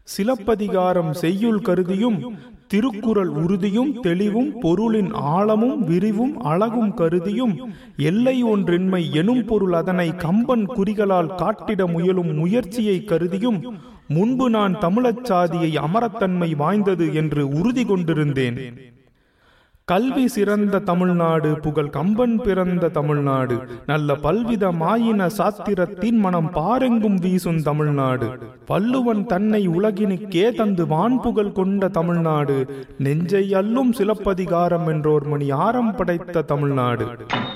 சிலப்பதிகாரம் செய்யுள் கருதியும் திருக்குறள் உறுதியும் தெளிவும் பொருளின் ஆழமும் விரிவும் அழகும் கருதியும் எல்லை ஒன்றின்மை எனும் பொருள் அதனை கம்பன் குறிகளால் காட்டிட முயலும் முயற்சியை கருதியும் முன்பு நான் தமிழச் சாதியை அமரத்தன்மை வாய்ந்தது என்று உறுதி கொண்டிருந்தேன் கல்வி சிறந்த தமிழ்நாடு புகழ் கம்பன் பிறந்த தமிழ்நாடு நல்ல பல்வித மாயின சாத்திரத்தின் மனம் பாரெங்கும் வீசும் தமிழ்நாடு வள்ளுவன் தன்னை உலகினுக்கே தந்து வான்புகழ் கொண்ட தமிழ்நாடு நெஞ்சை அல்லும் சிலப்பதிகாரம் என்றோர் மணி ஆரம் படைத்த தமிழ்நாடு